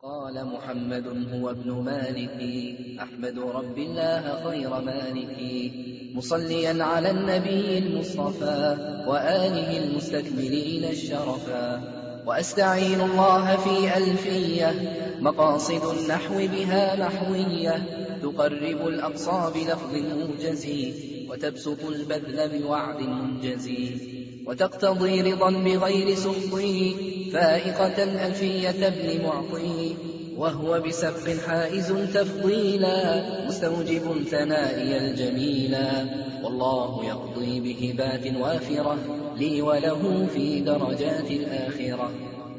قال محمد هو ابن مالك أحمد رب الله خير مالك مصليا على النبي المصطفى وآله المستكملين الشرفا وأستعين الله في ألفية مقاصد النحو بها نحوية تقرب الأقصى بلفظ موجز وتبسط البذل بوعد منجز وتقتضي رضا بغير سخطه فائقة ألفية ابن معطي وهو بسبق حائز تفضيلا مستوجب ثنائي الجميلا والله يقضي بهبات وافرة لي وله في درجات الآخرة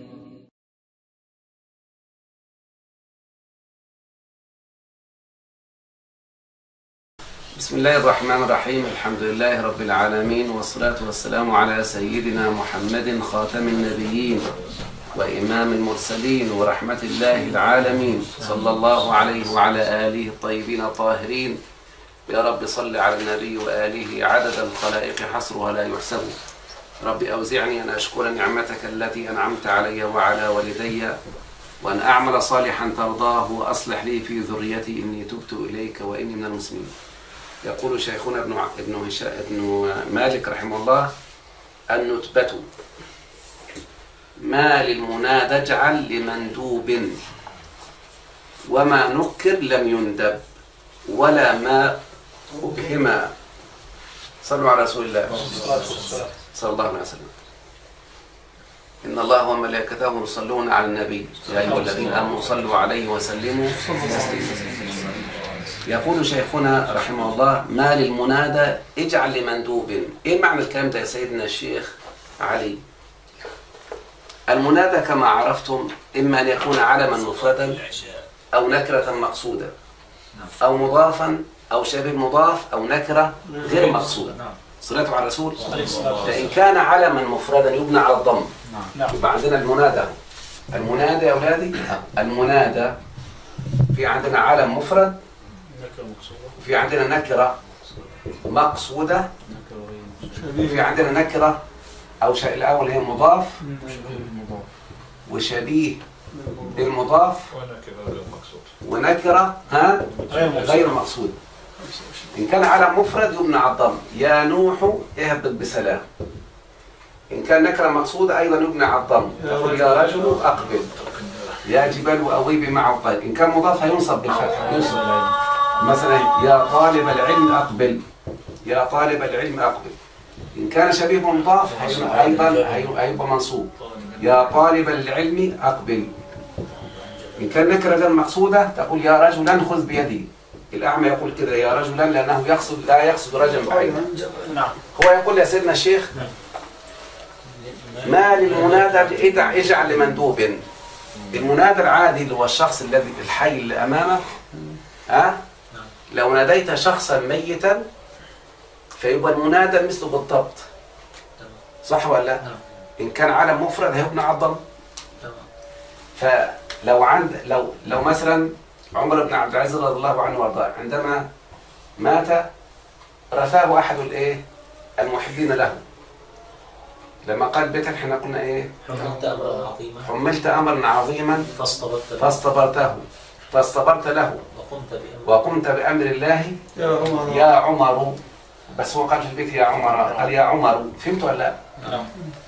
بسم الله الرحمن الرحيم الحمد لله رب العالمين والصلاة والسلام على سيدنا محمد خاتم النبيين وإمام المرسلين ورحمة الله العالمين صلى الله عليه وعلى آله الطيبين الطاهرين يا رب صل على النبي وآله عدد الخلائق حصرها لا يحسب رب أوزعني أن أشكر نعمتك التي أنعمت علي وعلى والدي وأن أعمل صالحا ترضاه وأصلح لي في ذريتي إني تبت إليك وإني من المسلمين يقول شيخنا ابن ابن ابن مالك رحمه الله النتبة ما للمنادى اجعل لمندوب وما نكر لم يندب ولا ما أبهم صلوا على رسول الله صلى الله عليه وسلم إن الله وملائكته يصلون على النبي يا أيها الذين آمنوا صلوا عليه وسلموا تسليما يقول شيخنا رحمه الله ما للمنادى اجعل لمندوب ايه معنى الكلام ده يا سيدنا الشيخ علي المنادى كما عرفتم اما ان يكون علما مفردا او نكره مقصوده او مضافا او شبه مضاف او نكره غير مقصوده صلاة على الرسول فإن كان علما مفردا يبنى على الضم يبقى عندنا المنادى المنادى يا أولادي المنادى في عندنا علم مفرد وفي عندنا نكرة مقصودة وفي عندنا نكرة أو شيء الأول هي مضاف وشبيه بالمضاف ونكرة ها غير مقصود إن كان على مفرد يبنى على الضم يا نوح اهبط بسلام إن كان نكرة مقصودة أيضا يبنى على الضم يقول يا رجل أقبل يا جبال أويب مع الطير إن كان مضاف ينصب بالفتح ينصب مثلا يا طالب العلم أقبل يا طالب العلم أقبل إن كان شبيه مضاف أيضا هيبقى منصوب يا طالب العلم أقبل إن كان نكرة غير مقصودة تقول يا رجلا خذ بيدي الأعمى يقول كده يا رجلا لأنه يقصد لا يقصد رجلا بعيدا نعم هو يقول يا سيدنا الشيخ ما للمنادى ادع اجعل لمندوب المنادى العادي اللي هو الشخص الذي الحي اللي أمامك ها لو ناديت شخصا ميتا فيبقى المنادى مثله بالضبط صح ولا لا؟ إن كان علم مفرد هيبنى على الضم فلو عند لو لو مثلا عمر بن عبد العزيز رضي الله عنه وارضاه عندما مات رثاه احد الايه المحبين له لما قال بيتك احنا قلنا ايه حملت امرا عظيما حملت امرا عظيما فاصطبرت له فاصطبرته فاصطبرت له وقمت بامر وقمت بامر الله يا عمر يا عمر بس هو قال في البيت يا عمر قال يا عمر فهمت ولا لا؟ نعم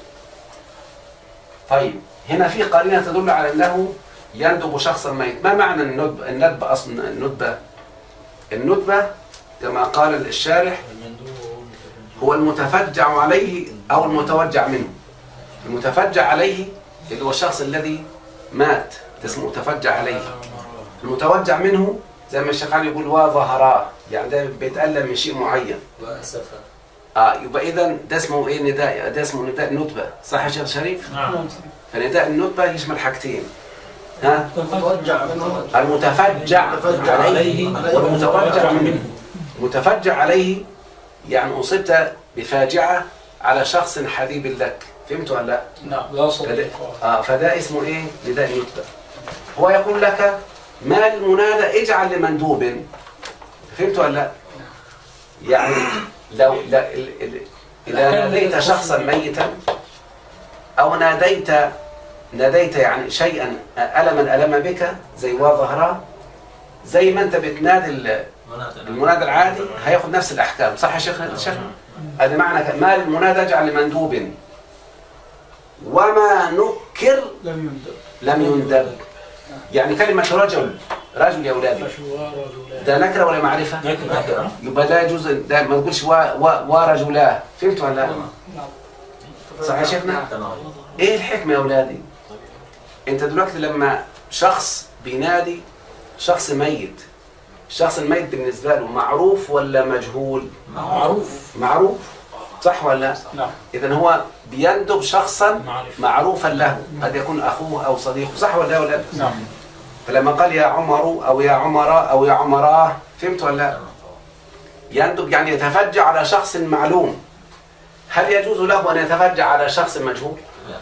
طيب هنا في قرينه تدل على انه يندب شخصا ميت ما معنى الندب الندب اصلا الندبه الندبه كما قال الشارح هو المتفجع عليه او المتوجع منه المتفجع عليه اللي هو الشخص الذي مات اسمه متفجع عليه المتوجع منه زي ما الشيخ علي يقول وظهراه يعني ده بيتألم من شيء معين واسفا اه يبقى اذا ده اسمه ايه نداء ده اسمه نداء ندبه صح يا شيخ شريف؟ نعم فنداء الندبه يشمل حاجتين ها تفجع منه المتفجع متفجع عليه عليه والمتوجع منه متفجع عليه يعني أصبت بفاجعة على شخص حبيب لك فهمت ولا لا؟ نعم لا فده, آه فده اسمه ايه؟ نداء الندبة هو يقول لك ما المنادى اجعل لمندوب فهمت ولا لا؟ يعني لو لا ال- ال- إذا ناديت شخصا ميتا أو ناديت ناديت يعني شيئا ألما ألم بك زي وظهرا زي ما أنت بتنادي ال- منادى المنادى العادي هياخد نفس الأحكام صح يا شيخ شيخ هذا معنى ك- ما المنادى اجعل لمندوب وما نكر لم يندب لم يندب يعني كلمة رجل رجل يا أولادي ده نكرة ولا معرفة؟ نكرة. يبقى لا يجوز ده ما تقولش وا وا ورجلا فهمت ولا لا؟ صح يا شيخنا؟ تمام ايه الحكمة يا أولادي؟ أنت دلوقتي لما شخص بينادي شخص ميت الشخص الميت بالنسبة له معروف ولا مجهول؟ معروف معروف صح ولا لا؟ نعم إذا هو بيندب شخصا معرفة. معروفا له قد يكون أخوه أو صديقه صح ولا لا يا أولاد؟ نعم فلما قال يا عمر أو يا عمراء أو يا عمراه فهمت ولا لا؟ يندب يعني يتفجع على شخص معلوم هل يجوز له أن يتفجع على شخص مجهول؟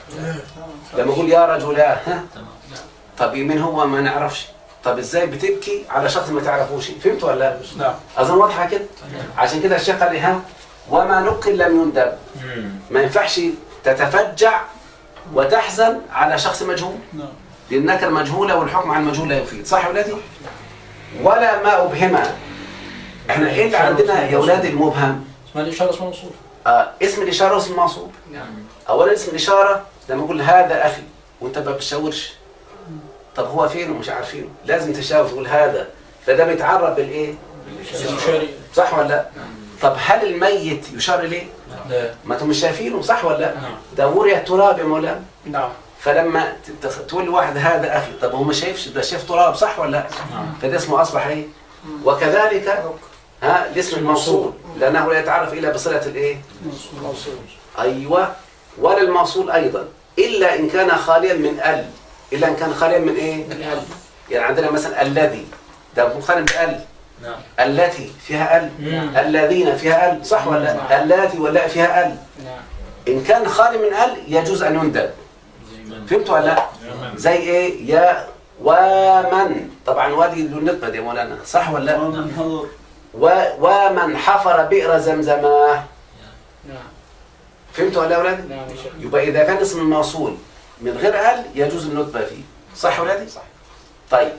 لما يقول يا رجلا ها؟ تمام طب من هو ما نعرفش طب ازاي بتبكي على شخص ما تعرفوش فهمت ولا لا؟ نعم اظن واضحه كده عشان كده الشيخ قال لي ها وما نقل لم يندب ما ينفعش تتفجع وتحزن على شخص مجهول نعم لانك المجهوله والحكم على المجهول لا يفيد صح يا ولادي ولا ما ابهما احنا ايه اللي عندنا يا ولادي المبهم اسمها الإشارة اسمها موصول آه اسم الاشاره واسم الموصول اولا اسم الاشاره لما اقول هذا اخي وانت ما بتشاورش طب هو فين ومش عارفينه لازم تشاور تقول هذا فده بيتعرف بالايه المشاري صح ولا لا طب هل الميت يشار اليه لا ما انتم مش شايفينه صح ولا لا نعم. ده وري التراب يا مولانا نعم فلما ت- تخ- تقول لواحد هذا اخي طب هو ما شايفش ده شايف تراب صح ولا لا نعم. فده اسمه اصبح ايه وكذلك ها الاسم الموصول لانه لا يتعرف الا بصله الايه موصول ايوه ولا الموصول ايضا الا ان كان خاليا من ال الا ان كان خاليا من ايه يعني عندنا مثلا الذي ده مقارن بال نعم التي فيها ال مم. الذين فيها ال صح ولا لا اللاتي ولا فيها ال نعم ان كان خالي من ال يجوز ان يندب فهمت ولا لا زي ايه يا ومن طبعا وادي ذو النطبه دي يا مولانا صح ولا لا ومن حضر و ومن حفر بئر زمزماه نعم فهمت ولا لا يا اولاد نعم يا شيخ يبقى اذا كان اسم الموصول من غير ال يجوز الندبه فيه صح يا ولادي صح طيب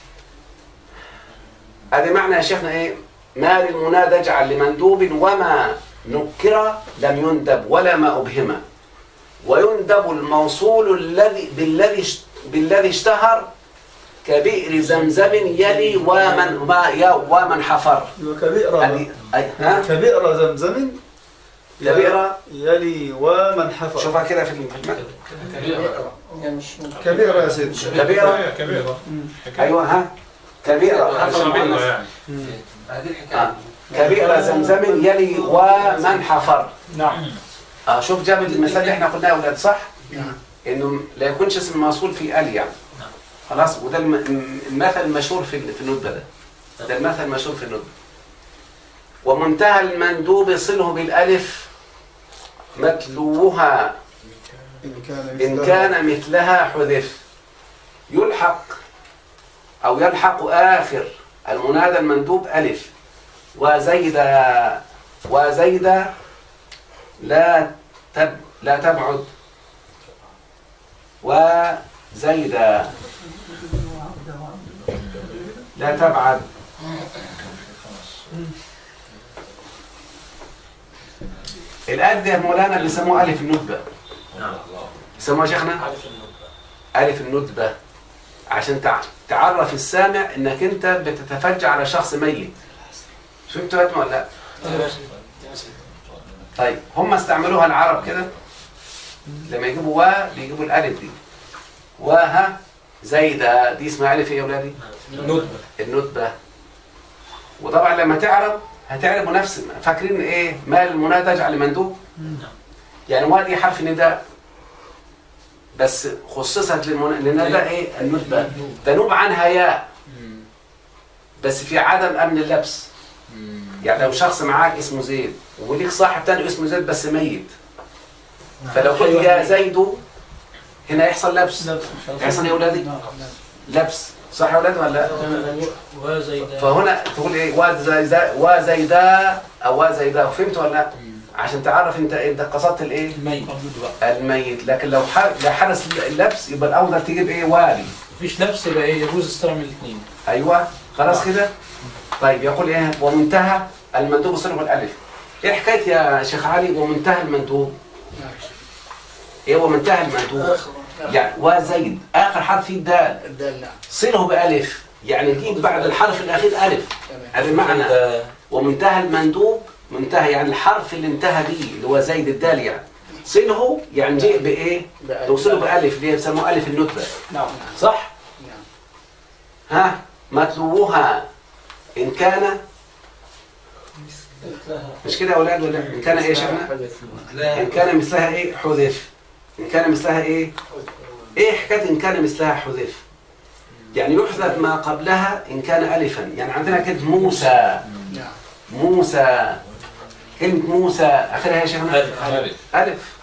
هذا معنى يا شيخنا ايه ما للمنادى اجعل لمندوب وما نكر لم يندب ولا ما ابهم ويندب الموصول الذي بالذي اشت- بالذي اشتهر كبئر زمزم يلي ومن ما يا ومن حفر وكبئر يعني أي ها كبئر زمزم كبئر يلي ومن حفر شوفها كده في المتن يعني مش كبئر يا سيدي كبيرة كبيرة ايوه ها كبيرة حرف صغيرة المؤنث. يعني هذه آه. الحكاية كبيرة زمزم يلي ومن حفر نعم اه شوف جاب المثال اللي احنا قلناه يا اولاد صح؟ انه لا يكونش اسم موصول في ال يعني خلاص وده الم- المثل المشهور في في الندبه ده ده المثل المشهور في الندبه ومنتهى المندوب صله بالالف متلوها إن كان إن مثلها- كان مثلها حذف يلحق أو يلحق آخر المنادى المندوب ألف وزيد وزيد لا تب لا تبعد وزيد لا تبعد الآن دي يا مولانا بيسموه ألف الندبة نعم يسموها شيخنا عارف النقطة ألف الندبة عشان تع- تعرف السامع انك انت بتتفجع على شخص ميت فهمتوا يا ولا لا؟ طيب هم استعملوها العرب كده لما يجيبوا وا بيجيبوا الالف دي وها زايدة دي اسمها الف ايه يا اولادي؟ ندبة الندبة وطبعا لما تعرب هتعربوا نفس فاكرين ايه ما المنادى اجعل مندوب يعني وادي حرف نداء بس خصصت للمن- للنداء ايه الندبة تنوب عنها ياء بس في عدم امن اللبس يعني لو شخص معاك اسمه زيد وليك صاحب تاني اسمه زيد بس ميت فلو قلت يا زيد هنا يحصل لبس يحصل يا اولادي لبس صح يا اولاد ولا لا وزيد فهنا تقول ايه وزيدا وزيدا او وزيدا فهمت ولا لا عشان تعرف انت انت قصدت الايه الميت الميت لكن لو ح- لا حدث اللبس يبقى الافضل تجيب ايه والي مفيش لبس يبقى ايه يجوز استلم الاثنين ايوه خلاص كده طيب يقول ايه ومنتهى المندوب صرف الالف ايه حكايه يا شيخ علي ومنتهى المندوب ايه ومنتهى المندوب يعني وزيد اخر حرف فيه الدال الدال نعم صله بالف يعني جيب بعد الحرف الاخير الف تمام هذا المعنى ده ومنتهى المندوب منتهى يعني الحرف اللي انتهى به اللي هو زيد الدال يعني صله يعني جيء بايه بألف. توصله بالف اللي هي بيسموه الف الندبه نعم صح نعم ها متلوها ان كان مش كده يا اولاد ولا ان كان ايه يا شيخنا ان كان مثلها ايه حذف ان كان مثلها ايه ايه حكايه ان كان مثلها حذف يعني يحذف ما قبلها ان كان الفا يعني عندنا كلمه موسى نعم موسى كلمه موسى اخرها يا شيخنا ألف. الف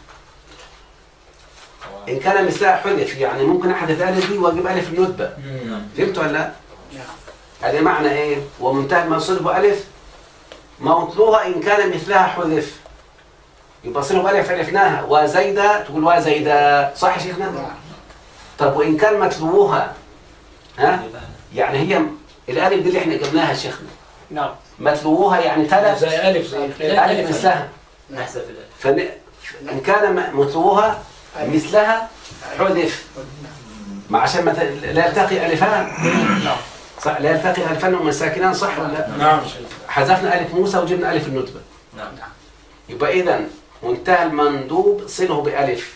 ان كان مثلها حذف يعني ممكن احذف الف دي واجيب الف الندبه فهمتوا ولا لا نعم هذا معنى ايه ومنتهى ما صلب الف موصلها ان كان مثلها حذف يبقى صلب الف عرفناها وزيدا تقول وزيدا صح يا شيخنا نعم طب وان كان متلوها ها يعني هي الالف دي اللي احنا جبناها يا شيخنا نعم متلوها يعني ثلاث زي ألف زي الف مثلها نحذف الألف فن... ان كان م- متلوها مثلها حذف ما عشان ما ت... لا يلتقي الفان نعم صح لا يلتقي الفان ومن ساكنان صح ولا لا نعم حذفنا الف موسى وجبنا الف الندبه نعم يبقى اذا منتهى المندوب صله بالف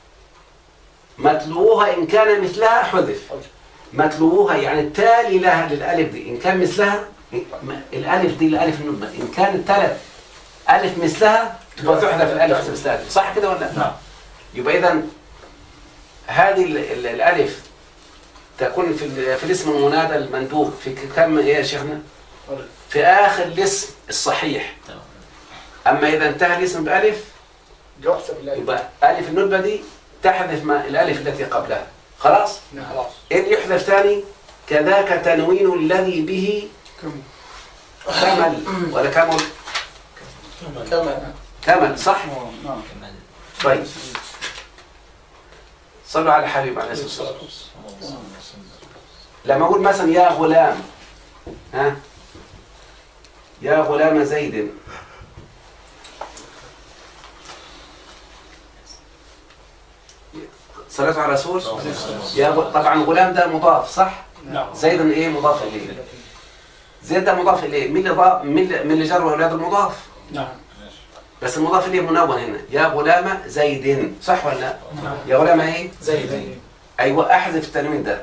متلوها ان كان مثلها حذف متلوها يعني التالي لها للالف دي ان كان مثلها م- الالف دي الالف الندبه ان كان التالت الف مثلها تبقى تحذف الالف مثلها صح كده ولا لا؟ نعم يبقى اذا هذه ال- ال- الالف تكون في ال- في الاسم المنادى المندوب في ك- كم ايه يا شيخنا؟ في اخر الاسم الصحيح تمام. اما اذا انتهى الاسم بالف يحسب الألف يبقى الف الندبه دي تحذف ما الالف التي قبلها خلاص نعم خلاص ايه اللي يحذف ثاني كذاك تنوين الذي به كم كمل ولا كمل كما كمل صح نعم كمال طيب صلوا على الحبيب عليه الصلاه والسلام لما اقول مثلا يا غلام ها يا غلام زيد صلاة على الرسول يا غ- طبعا غلام ده مضاف صح نعم زيد ايه مضاف اليه زيد ده مضاف اليه مين اللي ضاف مين اللي- مين اللي جر اولاد المضاف نعم بس المضاف اليه منون هنا يا غلام زيد صح ولا لا نعم يا غلام ايه زيد ايوه احذف التنوين ده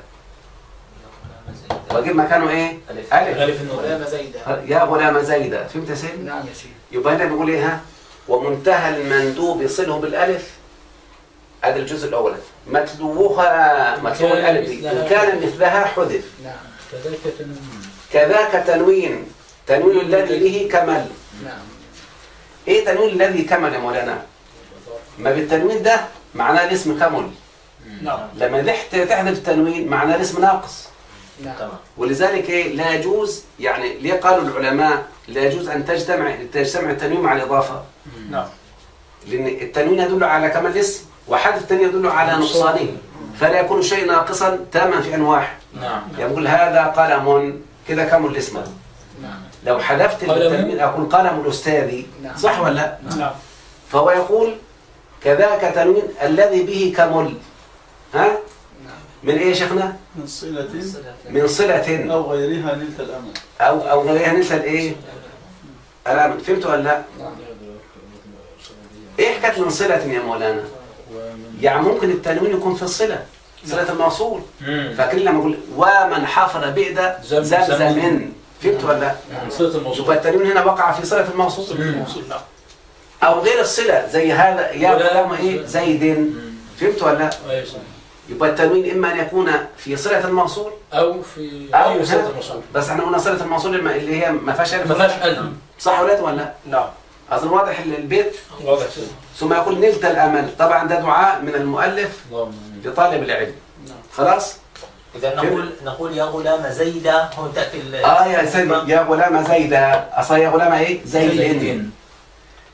واجيب مكانه ايه ألف. الف غالف النور غلام زيد يا غلام زيد فهمت يا سيدي نعم يا سيدي يبقى هنا بيقول ايه ها ومنتهى المندوب يصله بالالف هذا الجزء الاول متلوها متلو كان الالف دي ان مثلها- كان مثلها حذف نعم كذلك تنوين كذاك تنوين تنوين الذي به كمل نعم ايه تنوين الذي كمل يا مولانا ما بالتنوين ده معناه الاسم كمل نعم لما تحت تحذف التنوين معناه الاسم ناقص نعم تمام ولذلك ايه لا يجوز يعني ليه قالوا العلماء لا يجوز ان تجتمع تجتمع التنوين مع الاضافه نعم لان التنوين يدل على كمال الاسم وحذف التنوين يدل على نقصانه فلا يكون شيء ناقصا تاما في ان واحد نعم يعني يقول هذا قلم كذا كمل الاسم نعم لو حذفت قلم. التنوين اقول قلم الاستاذ نعم. صح ولا لا؟ نعم فهو يقول كذاك تنوين الذي به كمل ها نعم من ايه يا شيخنا من صلة من صلة أو غيرها نلت الأمل او او غيرها ننسى الايه الامل فهمتوا ولا لا نعم ايه حكايه من صلة يا مولانا يعني ممكن التنوين يكون في الصلة صلة الموصول فاكرين لما اقول ومن حفر بئد زم- زمزم زم. فهمت ولا لا نعم صلة الموصول يبقى التنوين هنا وقع في صلة الموصول صلة الموصول نعم او غير الصلة زي هذا يا ولا- غلام ايه زيد فهمت ولا لا أيوة صحيح. يبقى التنوين اما ان يكون في صلة الموصول أو في او أي صلة ها؟ الموصول بس احنا قلنا صلة الموصول الم- اللي هي ما فيهاش ما الف فيهاش قلب صح ولا لا ولا لا نعم اصل واضح ال- البيت واضح سيدي ثم يقول نلت الامل طبعا ده دعاء من المؤلف اللهم آمين. لطالب العلم نعم. خلاص إذا نقول نقول يا غلام زيدا هون تأتي ال- اه يا سيدي يا غلام زيدا اصلا يا غلام ايه زيد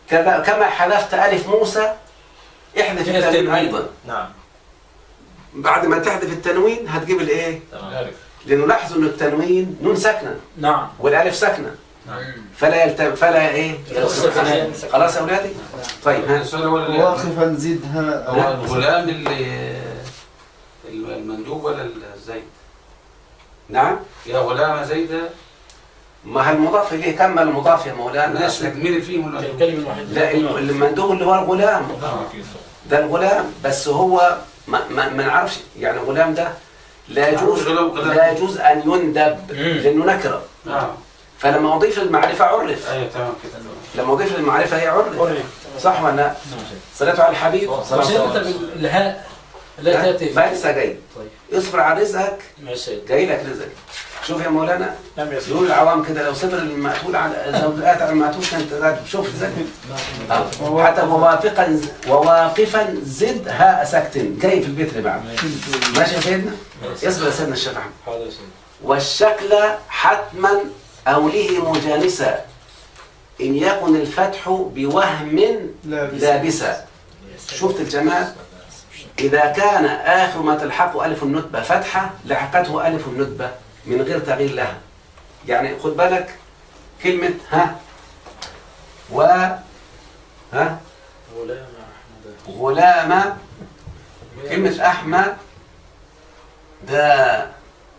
كذا كما حذفت ألف موسى احذف فيها التنوين التنوين. أيضا نعم بعد ما تحذف التنوين هتجيب الايه؟ تمام الألف لأنه لاحظوا إن التنوين نون ساكنة نعم والألف ساكنة نعم فلا يلتم فلا إيه؟ يلتم. خلاص يا أولادي؟ طيب ها السؤال هو ال- واقفا زدها هو أو الغلام اللي المندوب ولا الزيد؟ نعم يا غلام زيد ما المضاف إليه كمل المضاف يا مولانا الناس مين اللي فيهم ولا الكلمة الوحيدة لا المندوب اللي هو الغلام ده الغلام بس هو ما, ما, ما نعرفش يعني الغلام ده لا يجوز غلام- غلام. لا يجوز ان يندب مم. لانه نكره اه فلما اضيف للمعرفه عرف ايوه تمام كده لما اضيف للمعرفه هي عرف صح ولا لا؟ صلاته على الحبيب صلى بس الله انت عليه وسلم بالهاء لا تاتي ما لسه جاي طيب اصبر على رزقك مع السيد جاي لك رزقك شوف يا مولانا نعم يا يقول العوام كده لو صبر المقتول على زوجات على المقتول كانت شوف ازاي آه. حتى ووافقا وواقفا زد هاء سكت جاي في البيت اللي بعده ماشي يا سيدنا اصبر يا سيدنا الشيخ احمد حاضر يا سيدي والشكل حتما أوله مجانسا إن يكن الفتح بوهم لابس لابسا شفت الجمال إذا كان آخر ما تلحق ألف الندبة فتحة لحقته ألف الندبة من غير تغيير لها يعني خد بالك كلمة ها و ها غلام أحمد غلام كلمة أحمد ده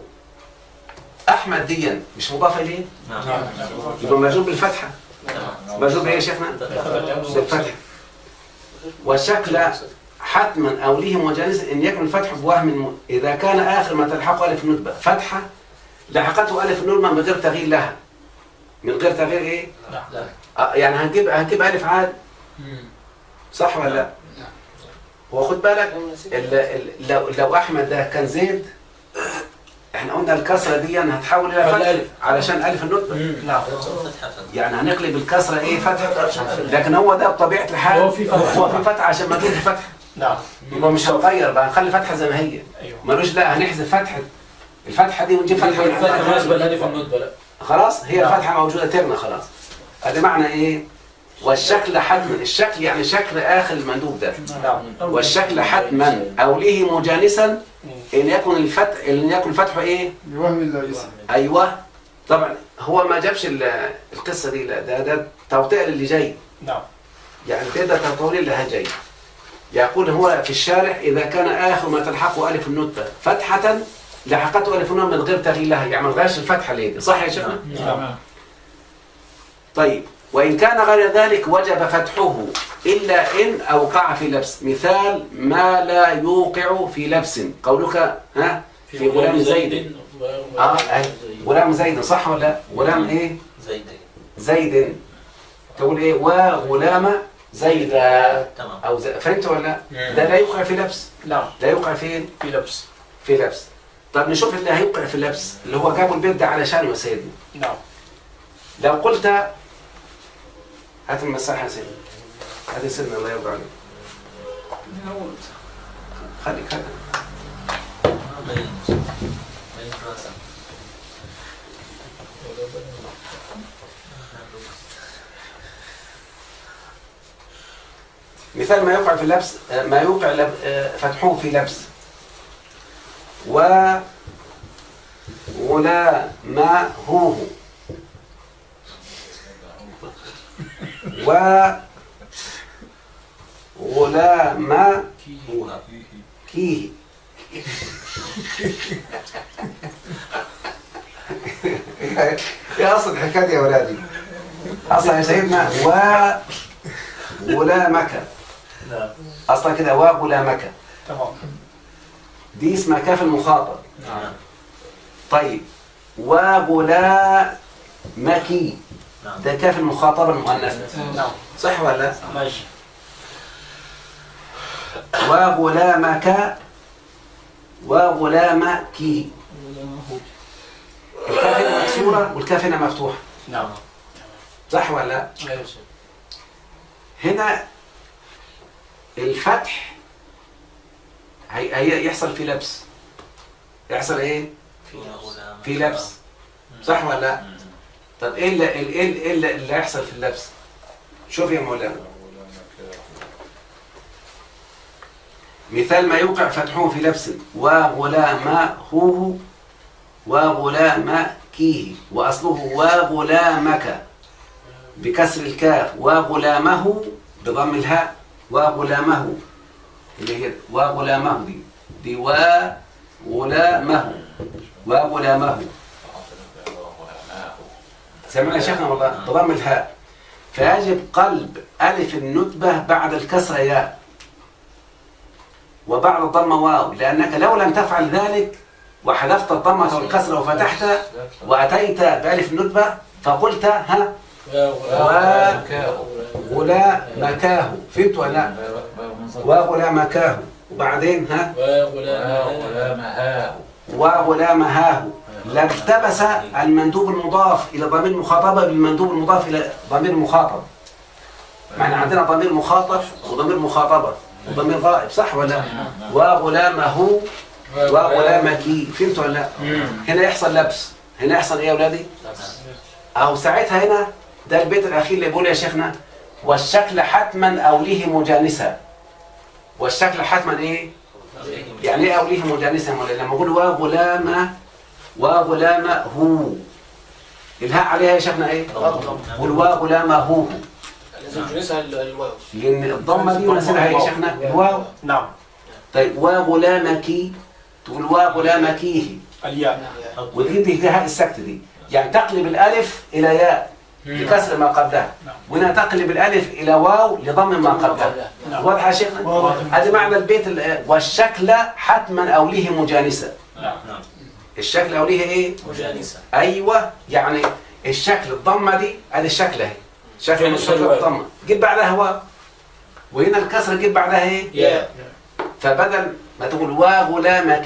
أحمد ديا مش مضاف إليه نعم يبقى مجرور بالفتحة مجرور بإيه يا شيخنا؟ بالفتح والشكل حتما أو ليه مجانس إن يكن الفتح بوهم إذا كان آخر ما تلحقه ألف ندبة فتحة لحقته ألف ندبة من غير تغيير لها من غير تغيير إيه؟ لا آه، يعني هنجيب هنجيب ألف عاد صح ولا لا؟ هو خد بالك ال- ال- لو لو أحمد ده كان زيد احنا قلنا الكسرة دي هتحول إلى فتح الألف. علشان ألف الندبة نعم يعني هنقلب الكسرة إيه فتح لكن هو ده بطبيعة الحال هو في فتح. هو في فتح عشان ما تجيب فتح نعم يبقى مش هنغير بقى نخلي فتحة زي ما هي ايوه ملوش لا هنحذف فتحة الفتحة دي ونجيب فتحة من الفتح عندها. بالنسبة لهدف الندبة لا خلاص هي نعم. الفتحة موجودة ترنا خلاص هذا معنى ايه والشكل حتما الشكل يعني شكل آخر المندوب ده نعم والشكل حتما أو له مجانسا إن يكن الفتح إن يكن الفتح إيه بوهم لابس أيوه طبعا هو ما جابش ال- القصة دي لا ده ده توطئة للي جاي نعم يعني كده تطويل لها جاي يقول هو في الشارح إذا كان آخر ما تلحقه ألف النطبة فتحة لحقته ألف النطبة من غير تغيير لها يعني ما غيرش الفتحة ليه صح يا شيخنا؟ نعم طيب وإن كان غير ذلك وجب فتحه إلا إن أوقع في لبس مثال ما لا يوقع في لبس قولك ها في غلام زيد و- آه أي. غلام زيد صح ولا لا؟ غلام إيه زيدين زيد تقول إيه وغلام زيد تمام أو زي... فهمت ولا لا؟ مم. ده لا يوقع في لبس نعم لا يوقع فين في لبس في لبس طب نشوف اللي هيوقع في اللبس اللي هو جابوا البيت ده علشان يا سيدنا نعم لو قلت هات المساحة يا سيدنا هات يا سيدنا الله يرضى عليك خليك خليك بين بين راسا مثال ما يوقع في اللبس آه، ما يوقع لب... آه، فتحه في لبس و ولا ما هوه و ولا ما كيه ايه اصل الحكايه دي يا ولادي اصلا يا سيدنا و غلامك نعم اصلا كده وغلامك تمام دي اسمها كاف المخاطب نعم طيب وغلامك نعم ده كاف المخاطبه المؤنثه نعم صح ولا لا ماشي وغلامك وغلامك الكاف هنا مكسوره والكاف هنا مفتوحه نعم صح ولا لا ايوه سيدي. هنا الفتح هي هي يحصل في لبس يحصل ايه في غلام في لبس صح ولا لا طب ايه اللي ايه اللي, إيه اللي, اللي هيحصل في اللبس شوف يا مولانا مثال ما يوقع فتحه في لبس وغلامه وغلامكيه وأصله وغلامك بكسر الكاف وغلامه بضم الهاء وغلامه اللي هي وغلامه دي دي وغلامه وغلامه سمعنا يا شيخنا والله بضم الهاء فيجب قلب ألف الندبة بعد الكسرة ياء وبعد الضمة واو لأنك لو لم تفعل ذلك وحذفت الضمة والكسرة وفتحت وأتيت بألف الندبة فقلت ها غلامكاه فهمت ولا لا؟ وغلامكاه وبعدين ها وغلامهاه لالتبس المندوب المضاف إلى ضمير المخاطبة بالمندوب المضاف إلى ضمير المخاطب معنى عندنا ضمير مخاطب وضمير مخاطبة وضمير غائب صح ولا لا؟ وغلامه وغلامك فهمت ولا لا؟ هنا يحصل لبس هنا يحصل ايه يا اولادي؟ أو ساعتها هنا ده البيت الأخير اللي بيقول يا شيخنا والشكل حتما أوليه مجانسا والشكل حتما إيه؟ يعني إيه أوليه مجانسا ولا لما أقول وغلام وغلامه الهاء عليها يا شيخنا إيه؟ قل وغلامه لازم تجلسها الواو لأن الضمة دي ونسيبها يا شيخنا الواو نعم طيب وغلامك تقول وغلامكيه الياء ودي دي دي هاء السكت دي يعني تقلب الألف إلى ياء لكسر ما قبلها وهنا تقلب الألف إلى واو لضم ما قبلها واضح يا شيخنا؟ هذا معنى البيت ال- والشكل حتما أوليه مجانسة نعم الشكل أوليه إيه؟ مجانسة أيوة يعني الشكل الضمة دي هذه الشكل أهي شكل من شكل الضمة جيب بعدها واو وهنا الكسر جيب بعدها إيه؟ يا فبدل ما تقول وغلامك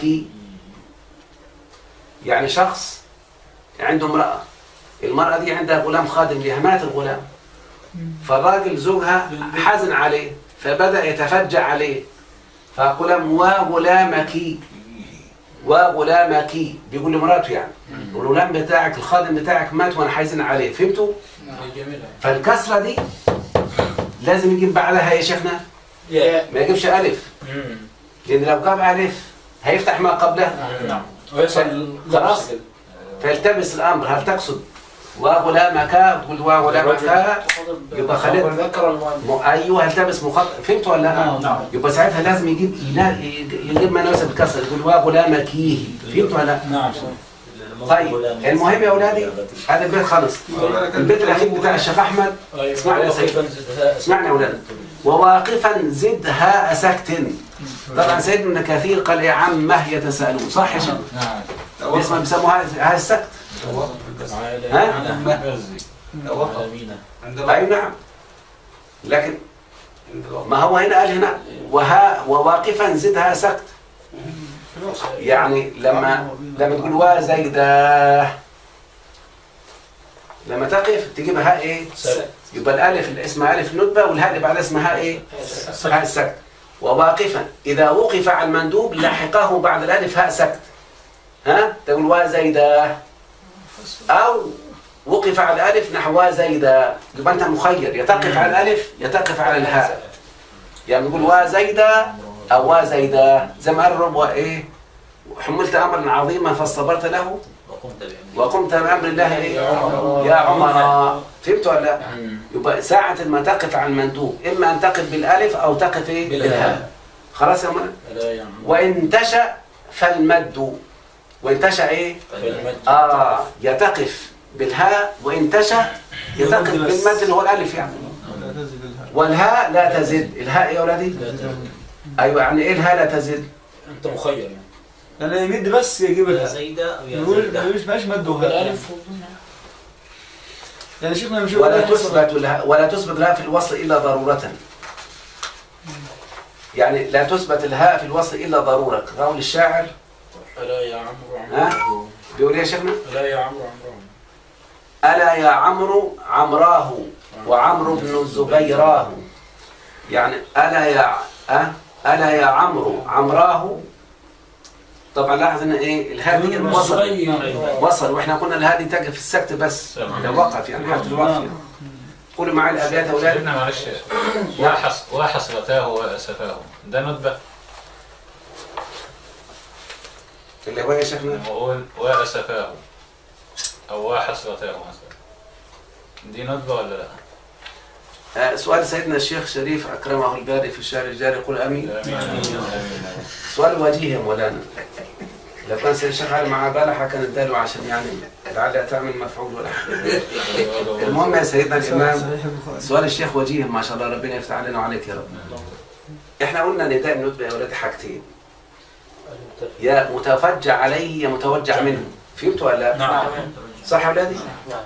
يعني شخص عنده امرأة المرأة دي عندها غلام خادم لها مات الغلام فالراجل زوجها حزن عليه فبدأ يتفجع عليه فقال وغلامك وغلامك بيقول لمراته يعني الغلام بتاعك الخادم بتاعك مات وانا حزن عليه فهمتوا؟ جميلة فالكسرة دي لازم يجيب بعدها يا شيخنا يا ما يجيبش ألف لأن لو جاب ألف هيفتح ما قبلها نعم ويصل خلاص. فيلتبس الأمر هل تقصد وغلامك تقول وغلامك يبقى خليت ذكر المؤلف م- أيوه هلتبس مخط فهمت ولا لا؟ نعم. يبقى ساعتها لازم يجيب ينا- يجيب ما نفسه بالكسر يقول وغلامكيه فهمت ولا لا؟ نعم طيب المهم يا أولادي هذا البيت خلص البيت الأخير بتاع الشيخ أحمد اسمعني يا سيدي. اسمعني يا أولاد وواقفا زد هاء سكت طبعا سيدنا ابن كثير قال يا عمه يتساءلون صح يا شيخ؟ نعم اسمه بيسموها هاء السكت ها؟ اي نعم لكن ما هو هنا قال هنا وها وواقفا زدها سكت يعني لما لما تقول وا زيدا لما تقف تجيب هاء ايه؟ يبقى الالف اللي اسمها الف الندبه والهاء اللي بعدها اسمها ايه؟ هاء السكت وواقفا اذا وقف على المندوب لحقه بعد الالف هاء سكت ها؟ تقول وا زيدا او وقف على الالف نحو زيدا يبقى انت مخير يا تقف على الالف يا تقف على الهاء يعني نقول وا زيدا او وا زيدا زي ما قال الرب وايه حملت امرا عظيما فاصطبرت له وقمت بامر الله ايه يا عمر فهمت ولا لا يبقى ساعة ما تقف على المندوب اما ان تقف بالالف او تقف ايه بالهاء خلاص يا عمر لا يا عم وان تشأ فالمد وان تشأ ايه آه يتقف بالهاء وإن تشاء يتقف بالمد اللي هو الألف يعني لا تزد الهاء والهاء لا تزد الهاء يا أولادي أيوة يعني إيه الهاء لا تزد انت مخير يعني يعني يمد بس يجيب يا الهاء زيدة أو يا يقول زيدة مش ماش مد وهاء بالالف يعني شيخنا مش ولا تثبت الهاء ولا تثبت الهاء في الوصل إلا ضرورة يعني لا تثبت الهاء في الوصل إلا ضرورة قول الشاعر الا يا عمرو ها؟ عمرو بيقول إيه يا شيخنا الا يا عمرو عمرو ألا يا عمرو عمراه وعمرو بن الزبيراه يعني ألا يا أه؟ ألا يا عمرو عمراه طبعا لاحظ ان ايه الهاء دي وصل وصل واحنا قلنا الهاء دي تقف في السكت بس لو وقف يعني حالة الوقف يعني. قولوا معي الابيات يا اولاد قلنا معلش واحص واحصرتاه واسفاه ده ندبه اللي هو يا شيخنا نقول وأسفاه أو وحسرته مثلا دي ندبة ولا لا؟ آه، سؤال سيدنا الشيخ شريف أكرمه الباري في الشعر الجاري يقول أمين آمين آمين سؤال وجيه يا مولانا لو كان سيد الشيخ علي مع بالحة كان اداله عشان يعني لعلها تعمل مفعول ولا حاجة المهم يا سيدنا الإمام صحيح البخاري سؤال الشيخ وجيه ما شاء الله ربنا يفتح علينا وعليك يا رب احنا قلنا نداء الندبة يا ولاد حاجتين يا متفجع عليه يا متوجع منه فهمتوا ولا لا؟ نعم صح يا ولادي؟ نعم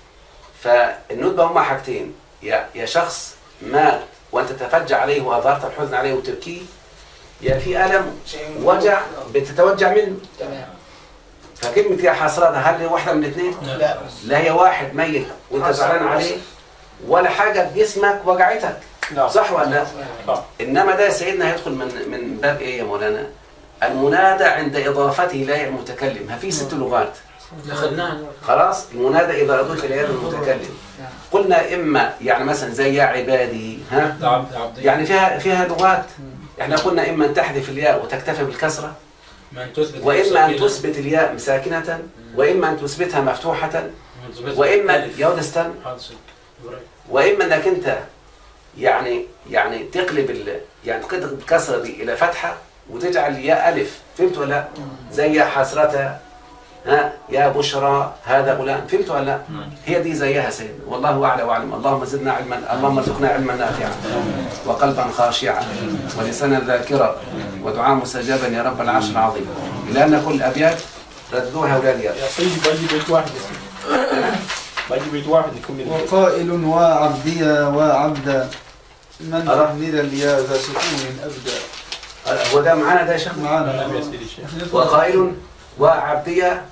فالندبة هما حاجتين يا يا شخص مات وانت تتفجع عليه واظهرت الحزن عليه وتبكيه يا في الم وجع بتتوجع منه تمام فكلمة يا حسرة هل هي واحدة من الاثنين؟ لا لا هي واحد ميت وانت زعلان عليه ولا حاجة في جسمك وجعتك صح ولا لا؟ انما ده سيدنا هيدخل من من باب ايه يا مولانا؟ المنادى عند اضافته الى المتكلم ها في ست لغات دخلناه خلاص المنادى اذا اضيف الى المتكلم قلنا اما يعني مثلا زي يا عبادي ها عبد عبد يعني فيها فيها لغات احنا قلنا اما ان تحذف الياء وتكتفي بالكسره من تثبت واما ان ساكنة. تثبت الياء ساكنه واما ان تثبتها مفتوحه من تثبت واما ألف. يا ولد استنى حاصل. إبراهيم. واما انك انت يعني يعني تقلب ال يعني تقلب الكسره دي الى فتحه وتجعل الياء الف فهمت ولا لا؟ زي يا حسرة ها يا بشرى هذا غلام فهمت ولا لا؟ هي دي زيها سيدنا والله اعلى واعلم اللهم زدنا علما اللهم ارزقنا علما نافعا وقلبا خاشعا ولسانا ذاكرا ودعاء مستجابا يا رب العرش العظيم الى ان كل الابيات ردوها يا اولادي يا سيدي باجي بيت واحد يا سيدي باجي بيت واحد يكون من البيت. وقائل وعبديا وعبدا من أرى. تحمل اليا ذا سكون أبدا هو ده معانا ده يا شيخ معانا نعم يا سيدي الشيخ وقائل وعبدية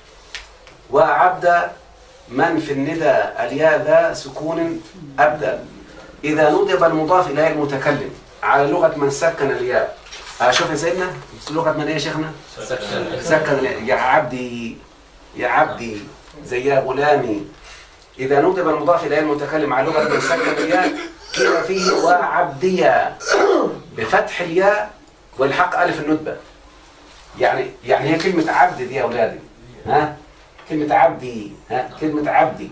وعبد من في الندى الياء ذا سكون أبدا إذا ندب المضاف إلى المتكلم على لغة من سكن الياء أشوف يا سيدنا لغة من إيه يا شيخنا سكن الياء. يا عبدي يا عبدي زي يا غلامي إذا ندب المضاف إلى المتكلم على لغة من سكن الياء قيل فيه وعبدية بفتح الياء والحق ألف الندبة يعني يعني هي كلمة عبد دي يا أولادي ها كلمة عبدي ها كلمة عبدي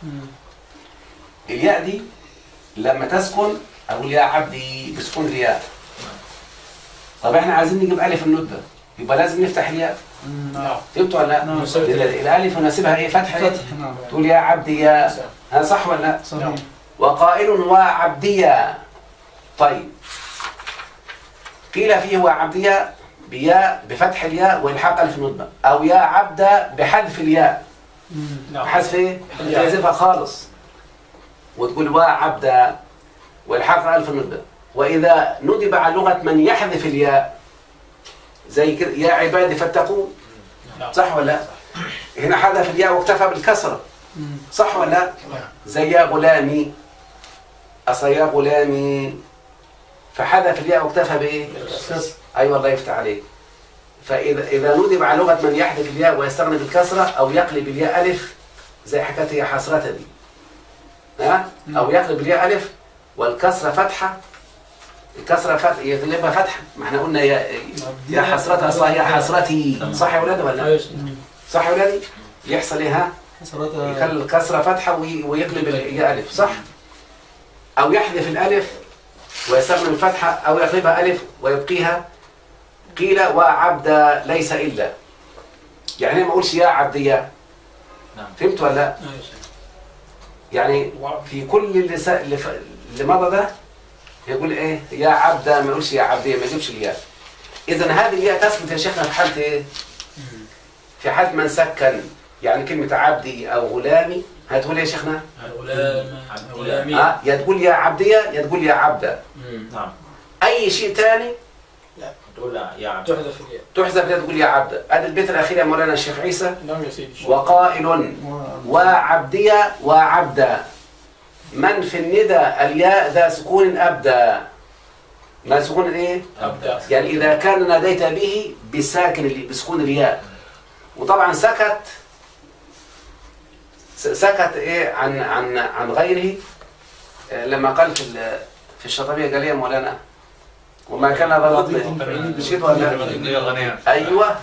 الياء دي لما تسكن أقول يا عبدي بسكون الياء طب احنا عايزين نجيب ألف الندبة يبقى لازم نفتح الياء نعم فهمتوا ولا لا؟ نعم. ال- الألف ونسيبها إيه فتح إيه؟ فتح نعم تقول يا عبدي يا ها صح ولا لا؟ صحيح وقائل وعبديا طيب قيل فيه وعبديا بياء بفتح الياء والحاق الف ندبه او يا عبد بحذف الياء نعم بحذف ايه؟ تحذفها خالص وتقول وعبد والحاق الف ندبه واذا ندب على لغه من يحذف الياء زي كده يا عبادي فاتقون صح ولا لا؟ هنا حذف الياء واكتفى بالكسره صح ولا لا؟ زي يا غلامي أصل يا غلامي فحذف الياء واكتفى بإيه؟ أيوة الله يفتح عليك فإذا إذا ندب على لغة من يحذف الياء ويستغني بالكسرة أو يقلب الياء ألف زي حكاية يا حسرة دي ها؟ أو يقلب الياء ألف والكسرة فتحة الكسرة فتح يقلبها فتحة ما احنا قلنا يا يا حسرة أصلا يا حسرتي صح يا ولاد ولا لا؟ أيوة. صح يا ولادي؟ يحصل إيه ها؟ حسرتها يخلي الكسرة فتحة وي- ويقلب الياء ألف صح؟ أو يحذف الألف ويستغني الفتحة أو يقلبها ألف ويبقيها قيل وعبد ليس إلا يعني ما أقولش يا عبدية نعم. فهمت ولا لا؟ أيوة. يعني في كل اللي, س... اللي, ف... اللي مضى ده يقول إيه يا عبد ما يقولش يا عبدية ما يجيبش الياء إذا هذه الياء تثبت يا شيخنا في حالة إيه؟ في حالة من سكن يعني كلمة عبدي أو غلامي هتقول إيه يا شيخنا؟ غلام غلامي ها يا تقول يا عبدية يا تقول يا عبدة مم. نعم أي شيء ثاني تقول لا يا عبد تحذف الياء تحذف لا تقول يا عبدة هذا البيت الأخير يا مولانا الشيخ عيسى نعم يا سيدي الشيخ وقائل و- وعبدية وعبدا من في الندى الياء ذا سكون أبدا ما سكون إيه؟ أبدأ يعني إذا كان ناديت به بساكن ال- بسكون الياء وطبعا سكت س- سكت إيه عن عن عن غيره آه، لما قال في ال- في الشطبية قال يا مولانا وما كان ضغط شيء ولا غنية ايوه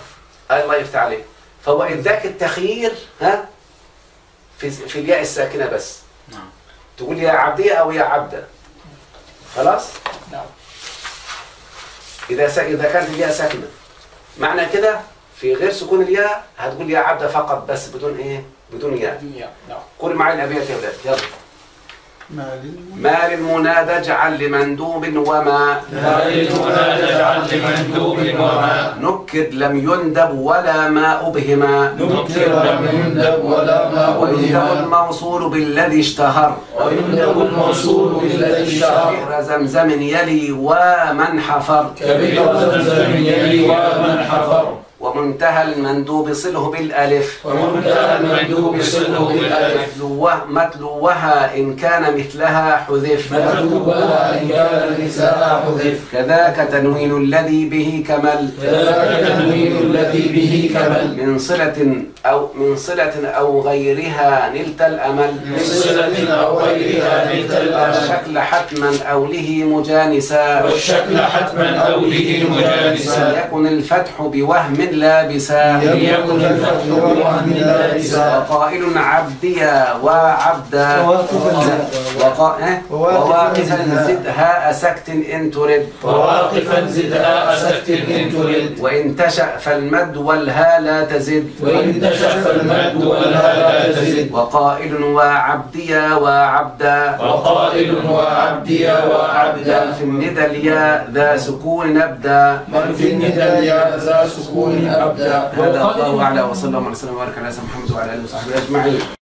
الله يفتح عليك فهو اداك التخيير ها في في الياء الساكنه بس نعم تقول يا عبدية أو يا عبدة خلاص؟ نعم. إذا س... إذا كانت الياء ساكنة معنى كده في غير سكون الياء هتقول يا عبدة فقط بس بدون إيه؟ بدون ياء الدنيا نعم قول معي الأبيات يا ولاد يلا ما للم- ما للمنادى اجعل لمندوب وما ما للمنى تجعل لمندوب وما نكد لم يندب ولا ما أبهما نكر لم يندب ولا ما ويندب أبهما الموصول بالذي اشتهر ويندب الموصول بالذي اشتهر بئر زمزم يلي ومن حفر كبير زمزم يلي ومن حفر ومنتهى المندوب صله بالألف ومنتهى المندوب صله بالألف متلوه متلوها إن كان مثلها حذف مكتوبها إن كان نساء حذف كذاك تنوين الذي به كمل كذاك تنوين الذي به كمل من صلة أو من صلة أو غيرها نلت الأمل من صلة أو غيرها نلت الأمل الشكل حتما أو له مجانسا والشكل حتما أو به مجانسا يكن الفتح بوهم لابسا ليكن الفتح بوهم لابسا وقائل عبديا وعبدا وواقفا زد. وقا... إيه؟ وواقفا وواقفا زدها. زدها أسكت إن ترد وواقفا زدها أسكت إن ترد وإن تشأ فالمد والها لا تزد وإن تشف المد والها لا تزد وقائل وعبديا وعبدا وقائل وعبديا وعبدا في الندى الياء ذا سكون نبدا من في الندى الياء ذا سكون أبدا هذا الله أعلى وصلى الله عليه وسلم وبارك على سيدنا محمد وعلى آله وصحبه أجمعين